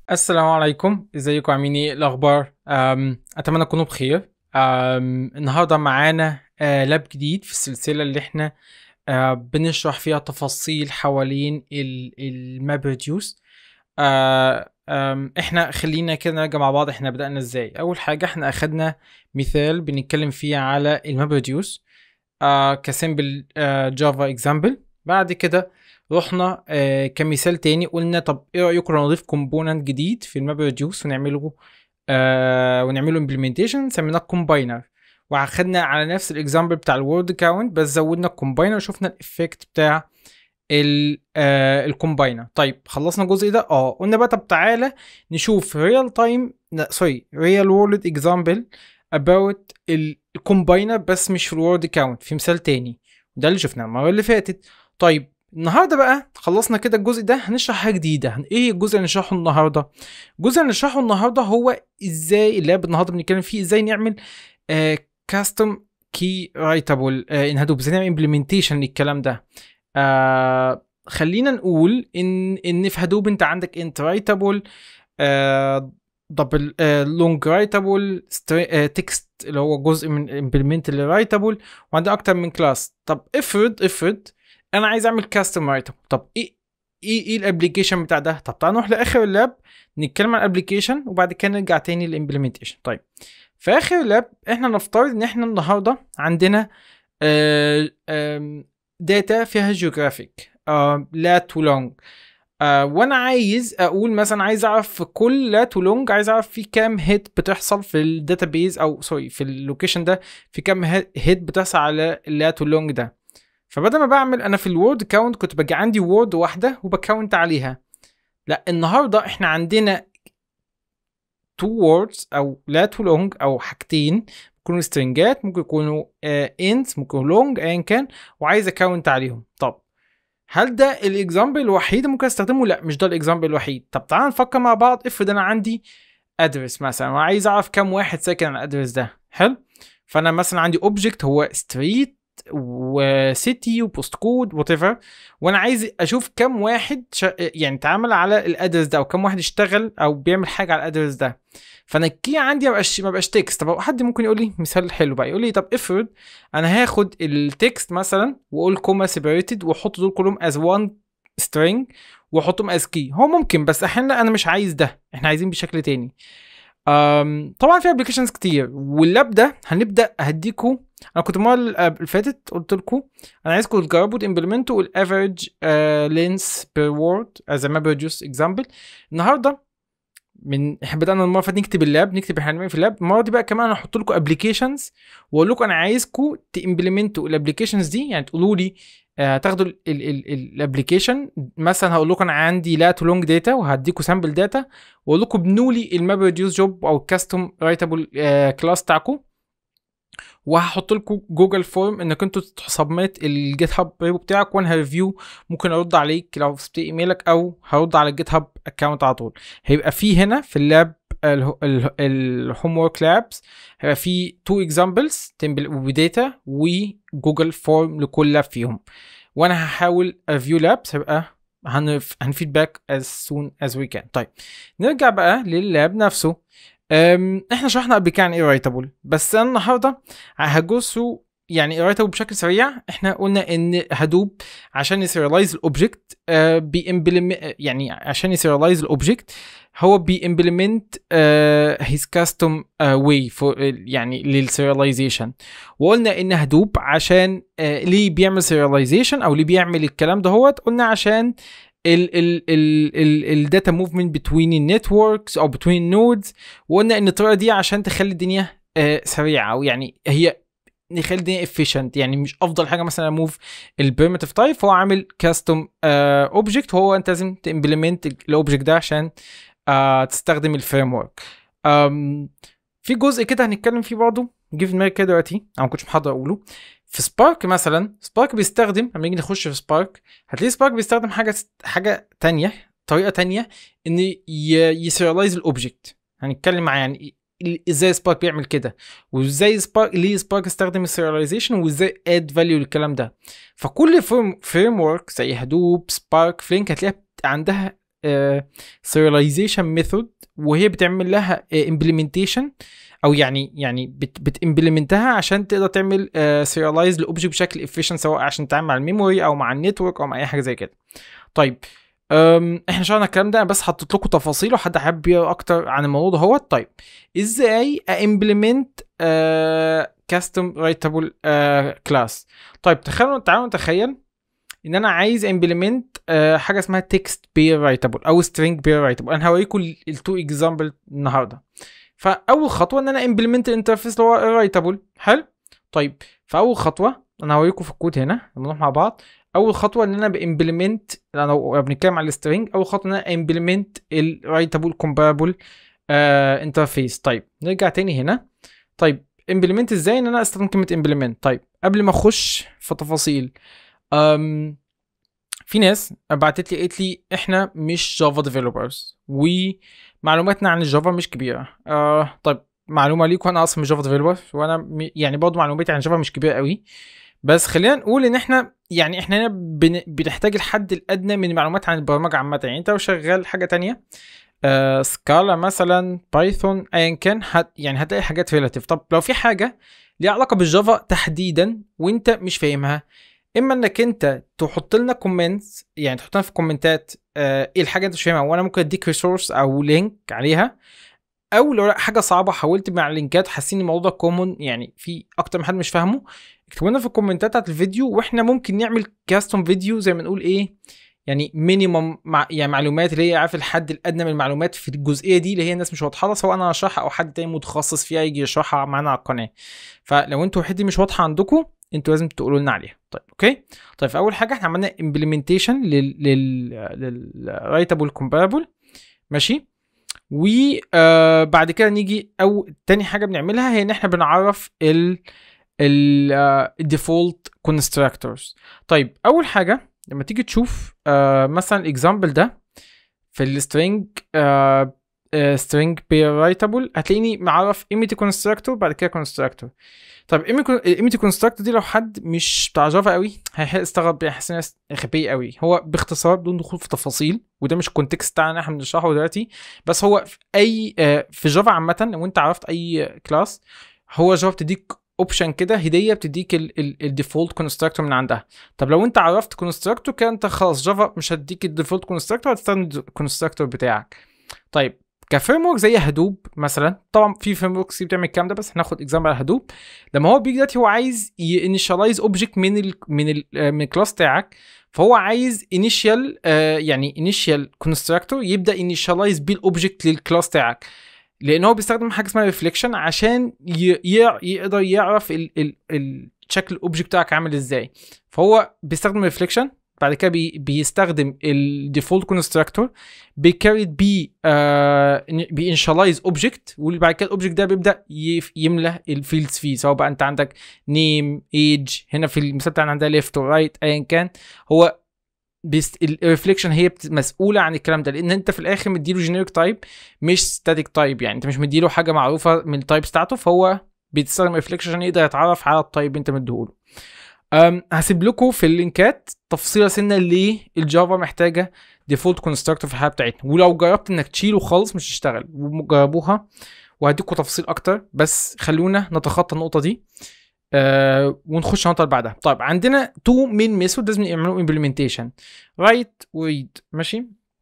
السلام عليكم ازيكم عاملين ايه الاخبار أم، اتمنى تكونوا بخير أم، النهارده معانا آه، لاب جديد في السلسله اللي احنا آه، بنشرح فيها تفاصيل حوالين الماب ريديوس احنا خلينا كده نراجع مع بعض احنا بدأنا ازاي اول حاجه احنا اخدنا مثال بنتكلم فيه على الماب ريديوس كسيمبل جافا اكزامبل بعد كده رحنا آه كمثال تاني قلنا طب ايه رايكم لو نضيف كومبوننت جديد في الماب ريديوس ونعمله آه ونعمله امبلمنتيشن سميناه كومباينر واخدنا على نفس الاكزامبل بتاع الورد كاونت بس زودنا الكومباينر وشفنا الايفكت بتاع الكومباينر طيب خلصنا الجزء ده اه قلنا بقى طب تعالى نشوف ريال تايم لا سوري ريال وورلد اكزامبل about الكومباينر بس مش في الورد كاونت في مثال تاني ده اللي شفناه المره اللي فاتت طيب النهارده بقى خلصنا كده الجزء ده هنشرح حاجه جديده هن- ايه الجزء اللي هنشرحه النهارده الجزء اللي هنشرحه النهارده هو ازاي اللاب النهارده بنتكلم فيه ازاي نعمل كاستم كي رايتابل ان هدوب ازاي نعمل امبلمنتيشن للكلام ده آه خلينا نقول ان ان في هدوب انت عندك انت رايتابل دبل لونج رايتابل تكست اللي هو جزء من امبلمنت اللي رايتابل وعندنا اكتر من كلاس طب افرض افرض انا عايز اعمل كاستم رايتابل طب ايه ايه ايه الابلكيشن بتاع ده طب تعال نروح لاخر اللاب نتكلم عن الابلكيشن وبعد كده نرجع تاني للامبلمنتيشن طيب في اخر لاب احنا نفترض ان احنا النهارده عندنا داتا فيها جيوغرافيك لا تو لونج وانا عايز اقول مثلا عايز اعرف في كل لا تو لونج عايز اعرف في كام هيت بتحصل في الداتابيز او سوري في اللوكيشن ده في كام هيت بتحصل على اللا تو لونج ده فبدل ما بعمل انا في الوورد كاونت كنت باجي عندي وورد واحده وبكاونت عليها لا النهارده احنا عندنا تو ووردز او لا تو لونج او حاجتين ممكن يكونوا سترنجات ممكن يكونوا انت ممكن يكونوا لونج ايا كان وعايز اكاونت عليهم طب هل ده الاكزامبل الوحيد اللي ممكن استخدمه لا مش ده الاكزامبل الوحيد طب تعال نفكر مع بعض افرض انا عندي ادرس مثلا وعايز اعرف كام واحد ساكن على الادرس ده حلو فانا مثلا عندي اوبجكت هو ستريت وسيتي وبوست كود وات ايفر وانا عايز اشوف كم واحد شا... يعني اتعامل على الادرس ده او كم واحد اشتغل او بيعمل حاجه على الادرس ده فانا الكي عندي ما بقاش ما بقاش تكست طب حد ممكن يقول لي مثال حلو بقى يقول لي طب افرض انا هاخد التكست مثلا واقول كوما سيبريتد واحط دول كلهم از وان سترينج واحطهم از كي هو ممكن بس احنا انا مش عايز ده احنا عايزين بشكل تاني أم طبعا في ابلكيشنز كتير واللاب ده هنبدا هديكوا انا كنت المره اللي فاتت قلت لكم انا عايزكم تجربوا تمبلمنتوا الافريج لينس بير وورد از ا ماب ريديوس اكزامبل النهارده من احنا بدانا المره اللي فاتت نكتب اللاب نكتب احنا هنعمل في اللاب المره دي بقى كمان انا هحط لكم ابلكيشنز واقول لكم انا عايزكم تمبلمنتوا الابلكيشنز دي يعني تقولوا لي آه، تاخدوا الابلكيشن مثلا هقول لكم انا عندي لا تو لونج داتا وهديكم سامبل داتا واقول لكم ابنوا لي الماب ريديوس جوب او الكاستم رايتابل كلاس بتاعكم وهحط لكم جوجل فورم انك انتوا تسبميت الجيت هاب ريبو بتاعك وانا هريفيو ممكن ارد عليك لو سبت ايميلك او هرد على الجيت هاب اكونت على طول هيبقى في هنا في اللاب الهوم ورك لابس هيبقى في تو اكزامبلز وداتا وجوجل فورم لكل لاب فيهم وانا هحاول ريفيو لابس هيبقى هنف... هنفيدباك as soon as we can طيب نرجع بقى لللاب نفسه أم، احنا شرحنا قبل كده عن ايه رايتابل بس انا النهارده هجوسه يعني رايتابل بشكل سريع احنا قلنا ان هدوب عشان يسيريلايز الاوبجكت بيمبلم يعني عشان يسيريلايز الاوبجكت هو بيمبلمنت هيز كاستم واي يعني للسيريلايزيشن وقلنا ان هدوب عشان آه، ليه بيعمل سيريلايزيشن او ليه بيعمل الكلام ده هو قلنا عشان الداتا موفمنت بتوين النتوركس او بتوين النودز وقلنا ان الطريقه دي عشان تخلي الدنيا آه، سريعه او يعني هي نخلي الدنيا efficient يعني مش افضل حاجه مثلا موف البريمتيف تايب فهو عامل كاستم اوبجكت وهو انت لازم تمبلمنت الاوبجكت ده عشان آه، تستخدم الفريم ورك في جزء كده هنتكلم فيه برضه جه في دماغي كده دلوقتي انا ما كنتش محضر اقوله في سبارك مثلا سبارك بيستخدم لما نيجي نخش في سبارك هتلاقي سبارك بيستخدم حاجه حاجه تانية طريقه تانية ان يسيرلايز الاوبجكت هنتكلم مع يعني ازاي سبارك بيعمل كده وازاي سبارك ليه سبارك استخدم السيرياليزيشن وازاي اد فاليو للكلام ده فكل فريم ورك زي هدوب سبارك فلينك هتلاقيها عندها serialization ميثود وهي بتعمل لها امبلمنتيشن او يعني يعني بت بتمبلمنتها عشان تقدر تعمل سيريلايز لاوبجكت بشكل افيشنت سواء عشان تتعامل مع الميموري او مع النتورك او مع اي حاجه زي كده طيب أم، احنا شرحنا الكلام ده انا بس حطيت لكم تفاصيل وحد حابب يقرا اكتر عن الموضوع ده هو طيب ازاي امبلمنت كاستم رايتابل كلاس طيب تخيلوا تعالوا نتخيل ان انا عايز امبلمنت حاجه اسمها تكست بير رايتابل او سترينج بير رايتابل انا هوريكم التو اكزامبل النهارده فاول خطوه ان انا امبلمنت الانترفيس اللي هو رايتابل حلو طيب فاول خطوه انا هوريكم في الكود هنا لما نروح مع بعض اول خطوه ان انا بامبلمنت انا بنتكلم على السترينج اول خطوه ان انا امبلمنت الرايتابل كومباربل انترفيس طيب نرجع تاني هنا طيب امبلمنت ازاي ان انا استخدم كلمه امبلمنت طيب قبل ما اخش في تفاصيل أم في ناس بعتت لي قالت لي احنا مش جافا ديفلوبرز ومعلوماتنا عن الجافا مش كبيره أه طيب معلومه ليكم انا اصلا مش جافا ديفلوبر وانا م- يعني برضه معلوماتي عن جافا مش كبيره قوي بس خلينا نقول ان احنا يعني احنا هنا بن... بنحتاج الحد الادنى من المعلومات عن البرمجه عامه يعني انت لو شغال حاجه تانية آه سكالا مثلا بايثون ايا كان هت... يعني هتلاقي حاجات ريلاتيف طب لو في حاجه ليها علاقه بالجافا تحديدا وانت مش فاهمها اما انك انت تحط لنا كومنتس يعني تحط لنا في الكومنتات آه ايه الحاجه انت مش فاهمها وانا ممكن اديك ريسورس او لينك عليها او لو لا حاجه صعبه حاولت مع اللينكات حاسين الموضوع كومون يعني في اكتر من حد مش فاهمه اكتبوا لنا في الكومنتات بتاعت الفيديو واحنا ممكن نعمل كاستوم فيديو زي ما نقول ايه يعني مينيمم مع يعني معلومات اللي هي عارف الحد الادنى من المعلومات في الجزئيه دي اللي هي الناس مش واضحه لها سواء انا اشرحها او حد تاني متخصص فيها يجي يشرحها معانا على القناه فلو انتوا الحته دي مش واضحه عندكم انتوا لازم تقولوا لنا عليها طيب اوكي طيب فاول حاجه احنا عملنا امبلمنتيشن لل لل للرايتابل كومباربل ماشي وبعد كده نيجي او تاني حاجه بنعملها هي ان احنا بنعرف ال الديفولت كونستراكتورز طيب اول حاجه لما تيجي تشوف آه مثلا الاكزامبل ده في السترينج سترينج بيرايتابل هتلاقيني معرف ايميتي كونستراكتور بعد كده كونستراكتور طب ايميتي كونستراكتور دي لو حد مش بتاع جافا قوي هيستغرب يحس انها غبيه قوي هو باختصار بدون دخول في تفاصيل وده مش الكونتكست بتاعنا احنا بنشرحه دلوقتي بس هو في اي آه في جافا عامه لو انت عرفت اي كلاس هو جافا بتديك اوبشن كده هديه بتديك الديفولت كونستراكتور من عندها طب لو انت عرفت كونستراكتور كده انت خلاص جافا مش هتديك الديفولت كونستراكتور هتستخدم الكونستراكتور بتاعك طيب كفريم ورك زي هدوب مثلا طبعا في فريم وركس بتعمل الكلام ده بس هناخد اكزامبل على هدوب لما هو بيجي دلوقتي هو عايز ينيشاليز اوبجكت من ال من ال من الكلاس بتاعك فهو عايز انيشال يعني انيشال كونستراكتور يبدا انيشاليز بيه الاوبجكت للكلاس بتاعك لان هو بيستخدم حاجه اسمها ريفليكشن عشان يقدر يعرف ال ال ال شكل الاوبجكت بتاعك عامل ازاي فهو بيستخدم ريفليكشن بعد كده بي بيستخدم الديفولت كونستراكتور بيكريت بي آه بينشالايز اوبجكت وبعد كده الاوبجكت ده بيبدا يملى الفيلدز فيه سواء بقى انت عندك نيم ايج هنا في المثال بتاعنا عندها ليفت ورايت ايا كان هو بيست... الريفليكشن هي بت... مسؤوله عن الكلام ده لان انت في الاخر مديله جينيريك تايب مش ستاتيك تايب يعني انت مش مديله حاجه معروفه من التايبس بتاعته فهو بيستخدم ريفليكشن عشان يقدر يتعرف على التايب انت مديهوله أم هسيب لكم في اللينكات تفصيله سنه ليه الجافا محتاجه ديفولت كونستراكتور في الحياه بتاعتنا ولو جربت انك تشيله خالص مش هيشتغل وجربوها وهديكم تفاصيل اكتر بس خلونا نتخطى النقطه دي آه ونخش النقطه اللي بعدها طيب عندنا تو مين ميثود لازم يعملوا امبلمنتيشن رايت وريد ماشي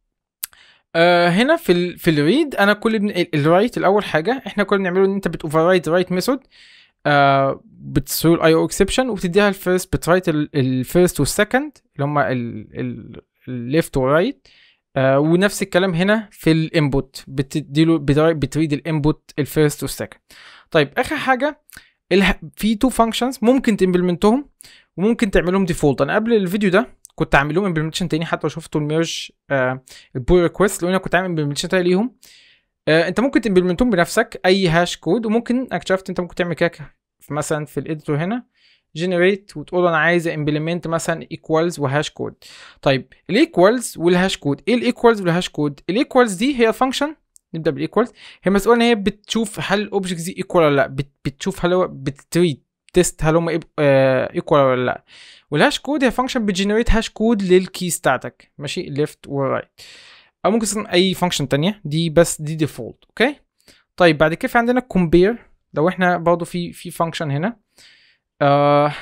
آه هنا في ال في الريد انا كل الرايت الاول حاجه احنا كل بنعمله ان انت بتوفر رايت رايت ميثود آه بتسوي الاي او اكسبشن وبتديها الفيرست بترايت الفيرست والسكند اللي هما الليفت والرايت آه ونفس الكلام هنا في الانبوت بتديله بتريد الانبوت الفيرست والسكند طيب اخر حاجه في تو فانكشنز ممكن تمبلمنتهم وممكن تعملهم ديفولت انا قبل الفيديو ده كنت عامل لهم امبلمنتيشن تاني حتى لو شفتوا الميرج آه البول ريكويست لو انا كنت عامل امبلمنتيشن تاني ليهم آه انت ممكن تمبلمنتهم بنفسك اي هاش كود وممكن اكتشفت انت ممكن تعمل كده مثلا في الاديتور هنا جنريت وتقول انا عايز امبلمنت مثلا ايكوالز وهاش كود طيب الايكوالز والهاش كود ايه الايكوالز والهاش كود الايكوالز دي هي فانكشن نبدا بالايكوالز هي مسؤوله ان هي بتشوف هل الاوبجكت دي ايكوال ولا لا بتشوف هل هو بتريد تيست هل هم ايكوال ولا لا والهاش كود هي فانكشن بتجنريت هاش كود للكيز بتاعتك ماشي ليفت ورايت او ممكن تستخدم اي فانكشن تانية دي بس دي ديفولت اوكي طيب بعد كده في عندنا compare لو احنا برضه في في فانكشن هنا آه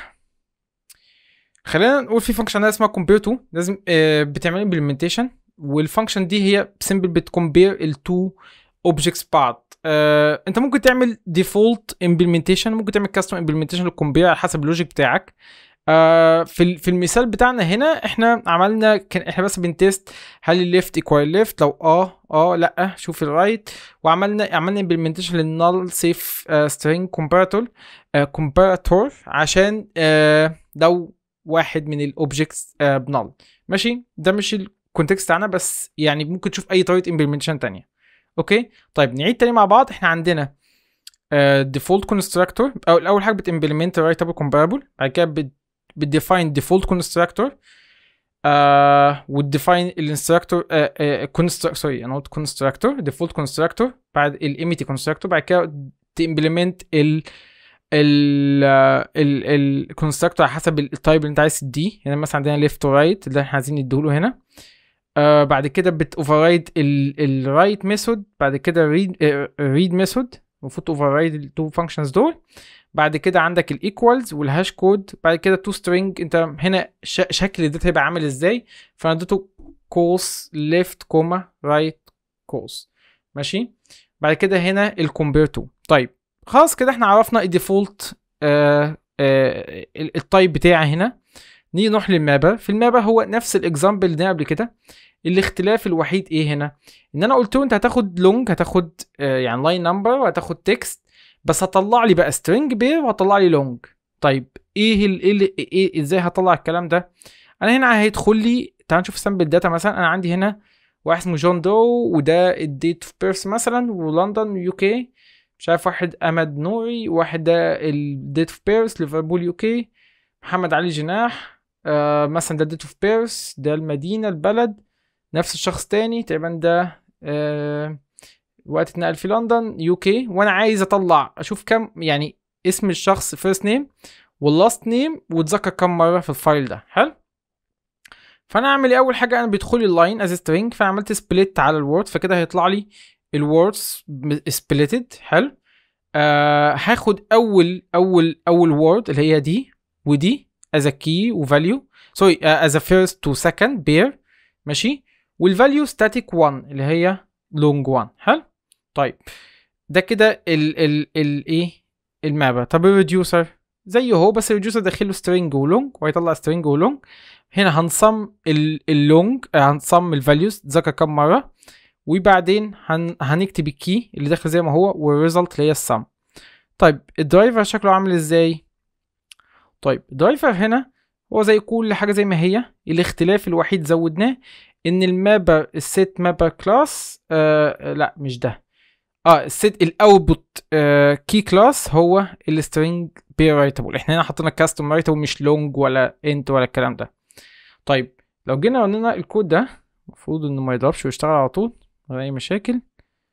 خلينا نقول في فانكشن اسمها compare to لازم آه بتعمل implementation والفانكشن دي هي سيمبل بتكمبير التو اوبجكتس بعض آه انت ممكن تعمل ديفولت امبلمنتيشن ممكن تعمل كاستم امبلمنتيشن للكومبير على حسب اللوجيك بتاعك آه في ال- في المثال بتاعنا هنا احنا عملنا كان احنا بس بنتست هل الليفت ايكوال ليفت لو اه اه لا شوف الرايت وعملنا عملنا امبلمنتيشن للنال سيف سترينج كومباراتور كومباراتور عشان آه لو واحد من الاوبجكتس آه بنال ماشي ده مش الكونتكست بتاعنا بس يعني ممكن تشوف اي طريقه امبلمنتيشن تانية اوكي طيب نعيد تاني مع بعض احنا عندنا ديفولت كونستراكتور او اول حاجه بتمبلمنت رايتابل كومبارابل بعد كده بت بتديفاين ديفولت كونستراكتور آه وتديفاين الانستراكتور كونستراكتور سوري انا قلت كونستراكتور ديفولت كونستراكتور بعد الايميتي كونستراكتور بعد كده تمبلمنت ال ال ال الكونستراكتور على حسب التايب اللي انت عايز تديه هنا مثلا عندنا ليفت ورايت اللي احنا عايزين نديهوله هنا آه بعد كده بتوفررايد الرايت ميثود بعد كده ريد ريد ميثود المفروض اوفررايد التو فانكشنز دول بعد كده عندك الايكوالز والهاش كود بعد كده تو سترينج انت هنا ش شكل الداتا هيبقى عامل ازاي فانا اديته كوس ليفت كوما رايت كوس ماشي بعد كده هنا الكومبير تو طيب خلاص كده احنا عرفنا الديفولت آه آه التايب بتاعي هنا نيجي نروح للمابر في المابر هو نفس الاكزامبل اللي قبل كده الاختلاف الوحيد ايه هنا ان انا قلت له انت هتاخد لونج هتاخد آه يعني لاين نمبر وهتاخد تكست بس هطلع لي بقى سترينج بير وهطلع لي لونج طيب ايه ال ايه, إيه, إيه ازاي هطلع الكلام ده انا هنا هيدخل لي تعال نشوف سامبل داتا مثلا انا عندي هنا واحد اسمه جون دو وده الديت اوف بيرث مثلا ولندن يو كي مش عارف واحد امد نوري واحد ده الديت اوف بيرث ليفربول يو كي محمد علي جناح آه مثلا ده الديت اوف بيرث ده المدينه البلد نفس الشخص تاني تقريبا ده آه وقت اتنقل في لندن يو كي وانا عايز اطلع اشوف كم يعني اسم الشخص فيرست نيم واللاست نيم واتذكر كم مره في الفايل ده حلو فانا اعمل ايه اول حاجه انا بيدخل لي اللاين از سترينج فانا عملت سبليت على الورد فكده هيطلع لي الوردز سبليتد حلو آه هاخد اول اول اول وورد اللي هي دي ودي as a key وفاليو سوري uh, as a first to second pair ماشي والفاليو static 1 اللي هي long 1 حلو طيب ده كده ال ال ال ايه المابا طب الريديوسر زيه هو بس الريديوسر داخله string ولونج وهيطلع string ولونج هنا هنصم اللونج هنصم الفاليوز ذكر كم مره وبعدين هن هنكتب الكي اللي داخل زي ما هو والريزلت اللي هي السم طيب الدرايفر شكله عامل ازاي طيب الدرايفر هنا هو زي كل حاجه زي ما هي الاختلاف الوحيد زودناه ان المابر السيت مابر كلاس آه لا مش ده اه السيت الاوتبوت آه كي كلاس هو السترينج بي رايتابل احنا هنا حطينا كاستم رايتابل مش لونج ولا انت ولا الكلام ده طيب لو جينا قلنا الكود ده المفروض انه ما يضربش ويشتغل على طول من اي مشاكل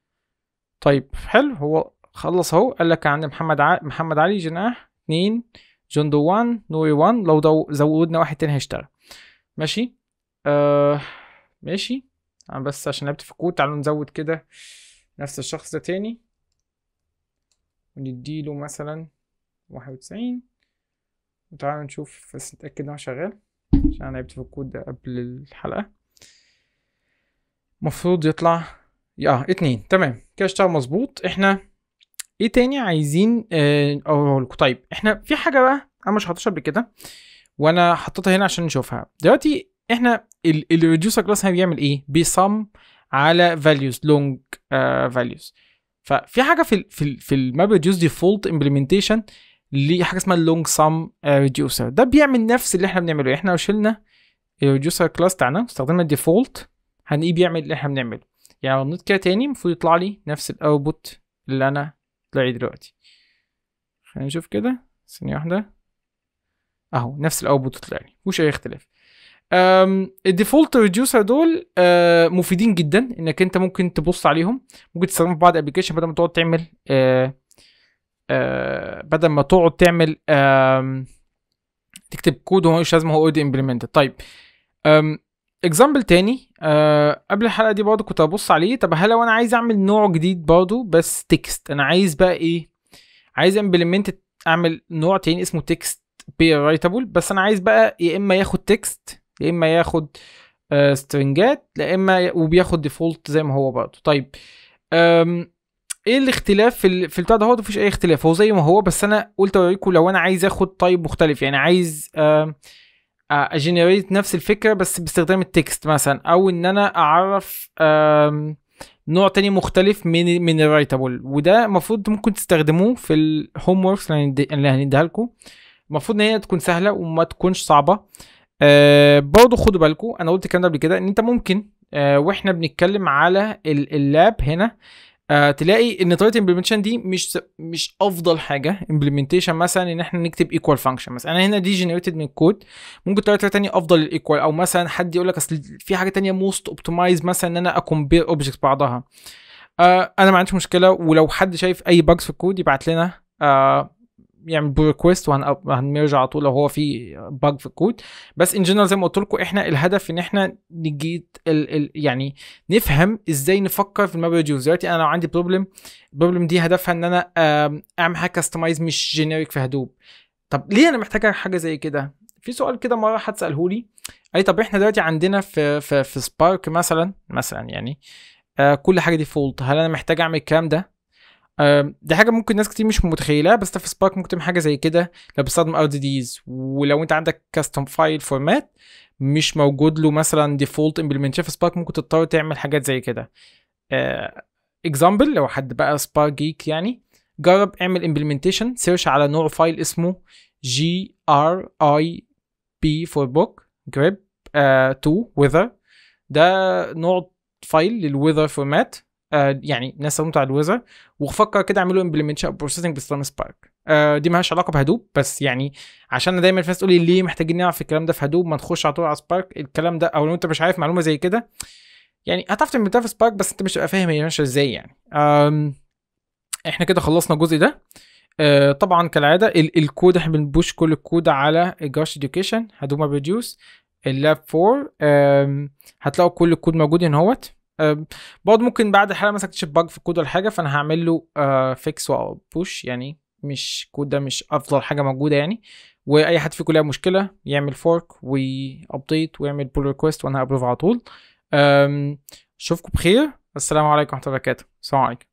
طيب حلو هو خلص اهو قال لك عند محمد ع... محمد علي جناح 2 جون دو 1 نوري 1 لو دو... زودنا واحد تاني هيشتغل ماشي آه ماشي انا بس عشان لعبت في الكود تعالوا نزود كده نفس الشخص ده تاني ونديله مثلا واحد وتسعين وتعالوا نشوف بس نتأكد ان هو شغال عشان انا لعبت في الكود ده قبل الحلقة المفروض يطلع اه اتنين تمام كده اشتغل مظبوط احنا ايه تاني عايزين اه اقول لكم طيب احنا في حاجة بقى انا مش حاططها قبل كده وانا حطيتها هنا عشان نشوفها دلوقتي احنا الريديوسر كلاس بيعمل ايه بيصم على values long uh, values ففي حاجه في ال في ال في الماب ريديوس ديفولت امبلمنتيشن لحاجه اسمها اللونج سم ريديوسر ده بيعمل نفس اللي احنا بنعمله احنا لو شلنا الريديوسر كلاس بتاعنا واستخدمنا الديفولت هنلاقيه بيعمل اللي احنا بنعمله يعني لو نط كده تاني المفروض يطلع لي نفس الاوتبوت اللي انا طلع لي دلوقتي خلينا نشوف كده ثانيه واحده اهو نفس الاوتبوت طلع لي مفيش اي اختلاف الديفولت ريديوسر دول uh, مفيدين جدا انك انت ممكن تبص عليهم ممكن تستخدمهم في بعض الابلكيشن بدل ما تقعد تعمل uh, uh, بدل ما تقعد تعمل تكتب كود ومش لازم هو اوريدي امبلمنتد طيب um, اكزامبل تاني أه قبل الحلقه دي برضه كنت ابص عليه طب هل لو انا عايز اعمل نوع جديد برضه بس تكست انا عايز بقى ايه عايز امبلمنت اعمل نوع تاني اسمه تكست بي رايتابل بس انا عايز بقى يا اما ياخد تكست يا اما ياخد آه سترنجات يا اما ي- وبياخد ديفولت زي ما هو برضه طيب أم ايه الاختلاف في ال- في البتاع ده هو مفيش اي اختلاف هو زي ما هو بس انا قلت اوريكم لو انا عايز اخد طيب مختلف يعني عايز آم، اجنريت نفس الفكره بس باستخدام التكست مثلا او ان انا اعرف آم، نوع تاني مختلف من من الرايتابل وده المفروض ممكن تستخدموه في الهوم وركس اللي هندي- اللي هنديها لكم المفروض ان هي تكون سهله وما تكونش صعبه آه برضه خدوا بالكم انا قلت الكلام ده قبل كده ان انت ممكن آه واحنا بنتكلم على ال- اللاب هنا آه تلاقي ان طريقه الامبلمنتيشن دي مش مش افضل حاجه امبلمنتيشن مثلا ان احنا نكتب ايكوال فانكشن مثلا انا هنا دي جنريتد من الكود ممكن طريقه تانية افضل الايكوال او مثلا حد يقول لك اصل في حاجه تانية موست اوبتمايز مثلا ان انا اكومبير اوبجكتس بعضها آه انا ما عنديش مشكله ولو حد شايف اي باجز في الكود يبعت لنا آه يعمل بول ريكويست وهنرجع على طول لو هو في باج في الكود بس ان جنرال زي ما قلت لكم احنا الهدف ان احنا نجي ال ال يعني نفهم ازاي نفكر في الماب ريديوس دلوقتي انا لو عندي بروبلم البروبلم دي هدفها ان انا آم، اعمل حاجه كاستمايز مش جينيريك في هدوب طب ليه انا محتاجه حاجه زي كده في سؤال كده مره حد ساله لي اي طب احنا دلوقتي عندنا في في في سبارك مثلا مثلا يعني آه كل حاجه ديفولت هل انا محتاج اعمل الكلام ده آم، دي حاجه ممكن ناس كتير مش متخيلها بس انت في سبارك ممكن تعمل حاجه زي كده لو بتستخدم ار دي ديز ولو انت عندك كاستم فايل فورمات مش موجود له مثلا ديفولت امبلمنتيشن في سبارك ممكن تضطر تعمل حاجات زي كده اكزامبل لو حد بقى سبارك جيك يعني جرب اعمل امبلمنتيشن سيرش على نوع فايل اسمه جي ار اي بي فور بوك جريب 2 ويذر ده نوع فايل للويذر فورمات آه يعني ناس استخدمته على الويذر وفكر كده اعملوا امبلمنتيشن بروسيسنج باستخدام سبارك آه دي مالهاش علاقه بهدوب بس يعني عشان أنا دايما في ناس تقول لي ليه محتاجين نعرف الكلام ده في هدوب ما نخش على طول على سبارك الكلام ده او لو انت مش عارف معلومه زي كده يعني هتعرف تعملها في سبارك بس انت مش هتبقى فاهم هي ماشيه ازاي يعني آم احنا كده خلصنا الجزء ده آه طبعا كالعاده ال- الكود احنا بنبوش كل الكود على جاش اديوكيشن هدوما بروديوس اللاب 4 آم، هتلاقوا كل الكود موجود هنا اهوت آم، برضه ممكن بعد الحلقه مثلا اكتشف باج في الكود ولا حاجه فانا هعمل له فيكس وبوش يعني مش الكود ده مش افضل حاجه موجوده يعني واي حد فيكم لها مشكله يعمل فورك وابديت ويعمل بول ريكويست وانا هابروف على طول أم، اشوفكم بخير السلام عليكم ورحمه الله وبركاته السلام عليكم